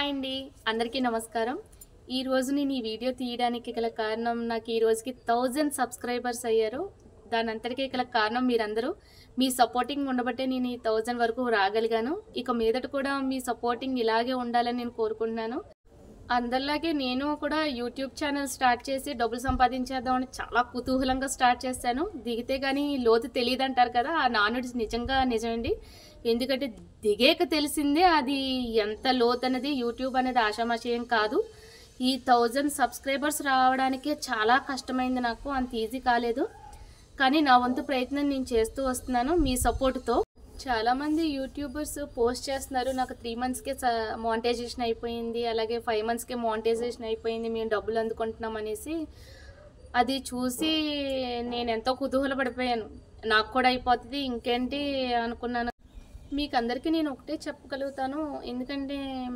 hi అండి అందరికీ నమస్కారం ఈ రోజు నేను ఈ వీడియో తీయడానికి గల కారణం నాకు ఈ రోజుకి థౌజండ్ సబ్స్క్రైబర్స్ అయ్యారు దాని అంతటికీ గల కారణం మీరందరూ మీ సపోర్టింగ్ ఉండబట్టే నేను ఈ థౌజండ్ వరకు రాగలిగాను ఇక మీదట కూడా మీ సపోర్టింగ్ ఇలాగే ఉండాలని నేను కోరుకుంటున్నాను అందరిలాగే నేను కూడా యూట్యూబ్ ఛానల్ స్టార్ట్ చేసి డబ్బులు సంపాదించేద్దామని చాలా కుతూహలంగా స్టార్ట్ చేశాను దిగితే కానీ లోతు తెలియదు అంటారు కదా ఆ నానుడి నిజంగా నిజమండి ఎందుకంటే దిగాక తెలిసిందే అది ఎంత లోతు అనేది యూట్యూబ్ అనేది ఆషామాషయం కాదు ఈ థౌజండ్ సబ్స్క్రైబర్స్ రావడానికే చాలా కష్టమైంది నాకు అంత ఈజీ కాలేదు కానీ నా వంతు ప్రయత్నం నేను చేస్తూ వస్తున్నాను మీ సపోర్ట్తో చాలామంది యూట్యూబర్స్ పోస్ట్ చేస్తున్నారు నాకు త్రీ మంత్స్కే మానిటైజేషన్ అయిపోయింది అలాగే ఫైవ్ మంత్స్కే మానిటైజేషన్ అయిపోయింది మేము డబ్బులు అందుకుంటున్నాం అనేసి అది చూసి నేను ఎంతో కుతూహల పడిపోయాను నాకు కూడా అయిపోతుంది ఇంకేంటి అనుకున్నాను మీకు అందరికీ నేను ఒకటే చెప్పగలుగుతాను ఎందుకంటే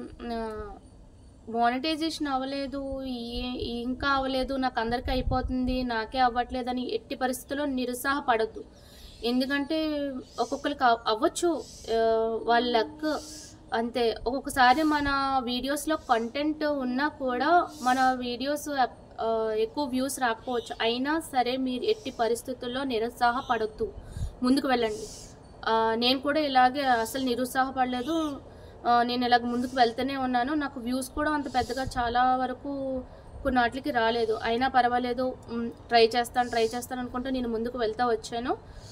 మానిటైజేషన్ అవ్వలేదు ఏ- ఇంకా అవ్వలేదు నాకు అందరికీ అయిపోతుంది నాకే అవ్వట్లేదని ఎట్టి పరిస్థితుల్లో నిరుత్సాహపడద్దు ఎందుకంటే ఒక్కొక్కరికి అవ్- అవ్వచ్చు ఆ, వాళ్ళ లక్ అంతే ఒక్కొక్కసారి మన వీడియోస్లో కంటెంట్ ఉన్నా కూడా మన వీడియోస్ ఆ, ఎక్కువ వ్యూస్ రాకపోవచ్చు అయినా సరే మీరు ఎట్టి పరిస్థితుల్లో నిరుత్సాహపడొద్దు ముందుకు వెళ్ళండి ఆ, నేను కూడా ఇలాగే అసలు నిరుత్సాహపడలేదు ఆ, నేను ఇలాగ ముందుకు వెళ్తూనే ఉన్నాను నాకు వ్యూస్ కూడా అంత పెద్దగా చాలా వరకు కొన్ని వాటికి రాలేదు అయినా పర్వాలేదు ట్రై చేస్తాను ట్రై చేస్తాను అనుకుంటూ నేను ముందుకు వెళ్తా వచ్చాను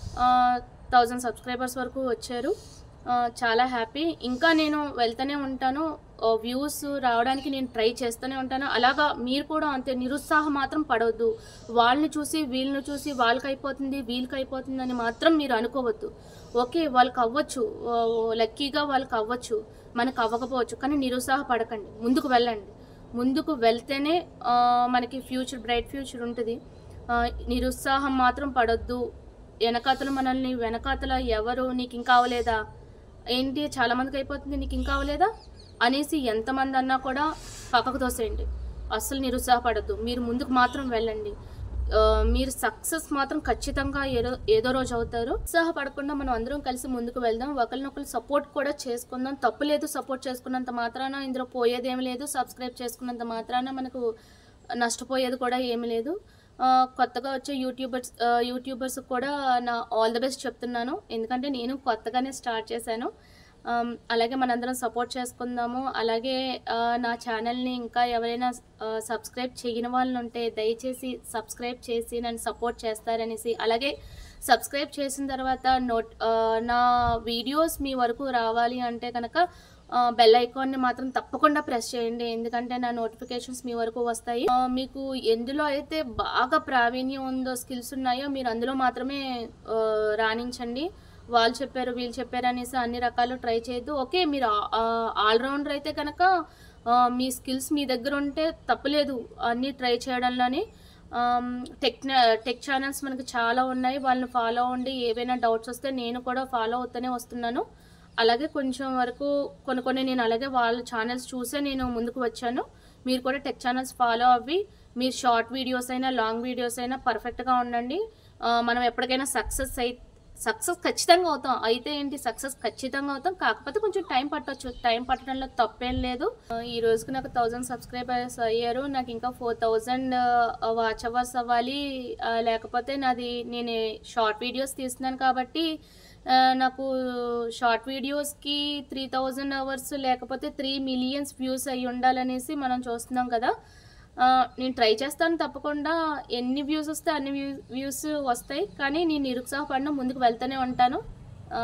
థౌజండ్ సబ్స్క్రైబర్స్ వరకు వచ్చారు ఆ, చాలా హ్యాపీ ఇంకా నేను వెళ్తూనే ఉంటాను వ్యూస్ రావడానికి నేను ట్రై చేస్తూనే ఉంటాను అలాగా మీరు కూడా అంతే నిరుత్సాహం మాత్రం పడవద్దు వాళ్ళని చూసి వీళ్ళని చూసి వాళ్ళకి అయిపోతుంది వీళ్ళకి అయిపోతుంది అని మాత్రం మీరు అనుకోవద్దు ఓకే వాళ్ళకి అవ్వచ్చు ఓ, లక్కీగా వాళ్ళకి అవ్వచ్చు మనకు అవ్వకపోవచ్చు కానీ నిరుత్సాహపడకండి ముందుకు వెళ్ళండి ముందుకు వెళ్తేనే ఆ, మనకి ఫ్యూచర్ బ్రైట్ ఫ్యూచర్ ఉంటుంది ఆ, నిరుత్సాహం మాత్రం పడొద్దు వెనకాతల మనల్ని వెనకాతల ఎవరు నీకు ఇంకా అవ్వలేదా ఏంటి చాలా మందికి అయిపోతుంది నీకు ఇంకా అవ్వలేదా అనేసి ఎంతమంది అన్నా కూడా పక్కకు తోసేయండి అస్సలు నిరుత్సాహపడద్దు మీరు ముందుకు మాత్రం వెళ్ళండి ఆ, మీరు సక్సెస్ మాత్రం ఖచ్చితంగా ఏదో ఏదో రోజు అవుతారు ఉత్సాహపడకుండా మనం అందరం కలిసి ముందుకు వెళ్దాం ఒకరినొకరు సపోర్ట్ కూడా చేసుకుందాం తప్పు లేదు సపోర్ట్ చేసుకున్నంత మాత్రాన ఇందులో పోయేది ఏమి లేదు సబ్స్క్రైబ్ చేసుకున్నంత మాత్రాన మనకు నష్టపోయేది కూడా ఏమీ లేదు ఆ, కొత్తగా వచ్చే యూట్యూబర్స్ ఆ, యూట్యూబర్స్ కూడా నా ఆల్ ద బెస్ట్ చెప్తున్నాను ఎందుకంటే నేను కొత్తగానే స్టార్ట్ చేశాను ఆమ్, అలాగే మనందరం సపోర్ట్ చేసుకుందాము అలాగే ఆ, నా ఛానల్ని ఇంకా ఎవరైనా ఆ, సబ్స్క్రైబ్ చేయని వాళ్ళు ఉంటే దయచేసి సబ్స్క్రైబ్ చేసి నన్ను సపోర్ట్ చేస్తారనేసి అలాగే సబ్స్క్రైబ్ చేసిన తర్వాత నోట్ ఆ, నా వీడియోస్ మీ వరకు రావాలి అంటే కనుక బెల్ ఐకాన్ని మాత్రం తప్పకుండా ప్రెస్ చేయండి ఎందుకంటే నా నోటిఫికేషన్స్ మీ వరకు వస్తాయి ఆ, మీకు ఎందులో అయితే బాగా ప్రావీణ్యం ఉందో స్కిల్స్ ఉన్నాయో మీరు అందులో మాత్రమే ఆ, రాణించండి వాళ్ళు చెప్పారు వీళ్ళు చెప్పారు అనేసి అన్ని రకాలు ట్రై చేయొద్దు ఓకే మీరు ఆల్రౌండర్ అయితే కనుక ఆ, మీ స్కిల్స్ మీ దగ్గర ఉంటే తప్పలేదు అన్నీ ట్రై చేయడంలోని ఆమ్, టెక్ టెక్ ఛానల్స్ మనకు చాలా ఉన్నాయి వాళ్ళని ఫాలో అవ్వండి ఏవైనా డౌట్స్ వస్తే నేను కూడా ఫాలో అవుతూనే వస్తున్నాను అలాగే కొంచెం వరకు కొన్ని కొన్ని నేను అలాగే వాళ్ళ ఛానల్స్ చూసే నేను ముందుకు వచ్చాను మీరు కూడా టెక్ ఛానల్స్ ఫాలో అవ్వి మీరు షార్ట్ వీడియోస్ అయినా లాంగ్ వీడియోస్ అయినా పర్ఫెక్ట్గా ఉండండి ఆ, మనం ఎప్పటికైనా సక్సెస్ అయి సక్సెస్ ఖచ్చితంగా అవుతాం అయితే ఏంటి సక్సెస్ ఖచ్చితంగా అవుతాం కాకపోతే కొంచెం టైం పట్టొచ్చు టైం పట్టడంలో తప్పేం లేదు ఆ, ఈ రోజుకి నాకు థౌజండ్ సబ్స్క్రైబర్స్ అయ్యారు నాకు ఇంకా ఫోర్ థౌజండ్ వాచ్ అవర్స్ అవ్వాలి ఆ, లేకపోతే నాది నేను షార్ట్ వీడియోస్ తీస్తున్నాను కాబట్టి ఆ, నాకు షార్ట్ వీడియోస్కి త్రీ థౌజండ్ అవర్స్ లేకపోతే త్రీ మిలియన్స్ వ్యూస్ అయి ఉండాలనేసి మనం చూస్తున్నాం కదా ఆ, నేను ట్రై చేస్తాను తప్పకుండా ఎన్ని వ్యూస్ వస్తే అన్ని వ్యూ వ్యూస్ వస్తాయి కానీ నేను నిరుత్సాహపడిన ముందుకు వెళ్తూనే ఉంటాను ఆ,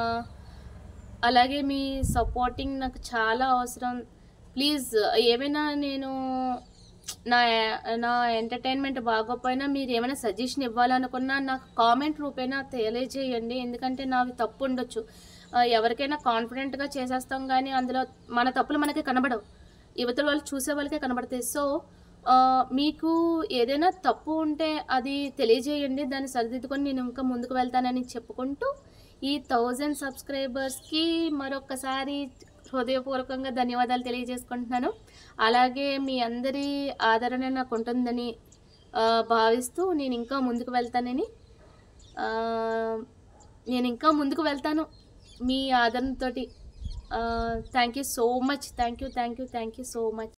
అలాగే మీ సపోర్టింగ్ నాకు చాలా అవసరం ప్లీజ్ ఏమైనా నేను నా నా ఎంటర్టైన్మెంట్ బాగోపోయినా మీరు ఏమైనా సజెషన్ ఇవ్వాలనుకున్నా నాకు కామెంట్ రూపేణా తెలియజేయండి ఎందుకంటే నావి తప్పు ఉండొచ్చు ఆ, ఎవరికైనా కాన్ఫిడెంట్గా చేసేస్తాం కానీ అందులో మన తప్పులు మనకి కనబడవు యువతల వాళ్ళు చూసే వాళ్ళకే కనబడతాయి సో ఆ, మీకు ఏదైనా తప్పు ఉంటే అది తెలియజేయండి దాన్ని సరిదిద్దుకొని నేను ఇంకా ముందుకు వెళ్తానని చెప్పుకుంటూ ఈ థౌజండ్ సబ్స్క్రైబర్స్కి మరొకసారి హృదయపూర్వకంగా ధన్యవాదాలు తెలియజేసుకుంటున్నాను అలాగే మీ అందరి ఆదరణ నాకు ఉంటుందని ఆ, భావిస్తూ నేను ఇంకా ముందుకు వెళ్తానని ఆ, నేను ఇంకా ముందుకు వెళ్తాను మీ ఆదరణతోటి thank you so much thank you thank you thank you so much